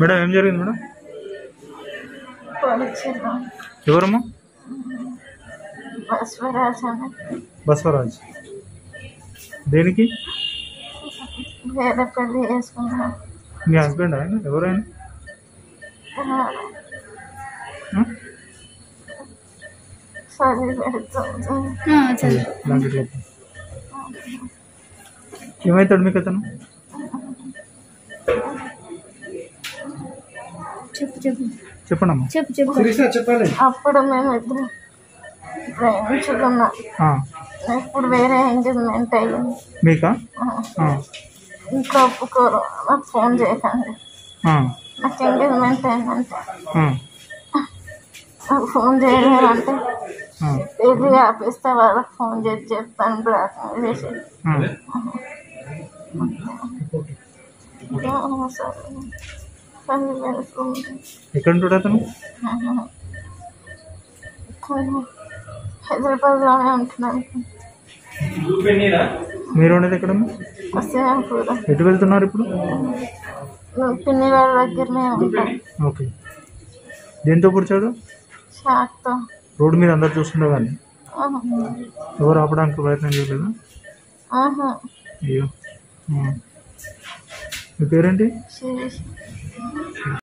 Madam ఏం జరిగింది madam పొడిచిర్రు ఎవరమ్మా బస్వరాజ్ అని బసవరాజ్ దేనికి వేరే పెళ్లి చేసుకున్నా మీ హస్బెండ్ ఆయన ఎవరైనా ఆ? చదివి పెడుతుంది చదువు బ్లాంకెట్ లోపల. ఏమవుతాడు మీకు అతను చెప్పు చెప్పు చెప్పండమ్మా చెప్పు చెప్పు అప్పుడు మేము ఇద్దరు ప్రేమించుకున్నాం ఆ, ఇప్పుడు వేరే ఎంగేజ్మెంట్ అయ్యింది మీకా ఆ, ఇంకా ఒప్పుకోరు నాకు ఫోన్ చేయకండి ఆ, నాకు ఎంగేజ్మెంట్ అయిందంటే ఆ, నాకు ఫోన్ చేయలేదంటే ఆ, పెళ్లి ఆపిస్తే వాళ్ళకి ఫోన్ చేసి చెప్తాను బ్లాక్ చేసి ఆ. సరే పని పెడుతుంది ఎక్కడ ఉంటాడు అతను హైదరాబాద్లోనే ఉంటున్నాను మీరు ఉండేది ఎక్కడమ్మా వస్తేపూర్ ఎటు వెళ్తున్నారు ఇప్పుడు పిన్ని వాళ్ళ దగ్గరనే ఉంటాం ఓకే దేంతో కూర్చాడు షాక్తో రోడ్డు మీద అందరు చూస్తుండే కానీ ఎవరు ఆపడానికి ప్రయత్నం చేయలేదా ఆహా అయ్యో ఆ. మీ పేరేంటి శిరీష్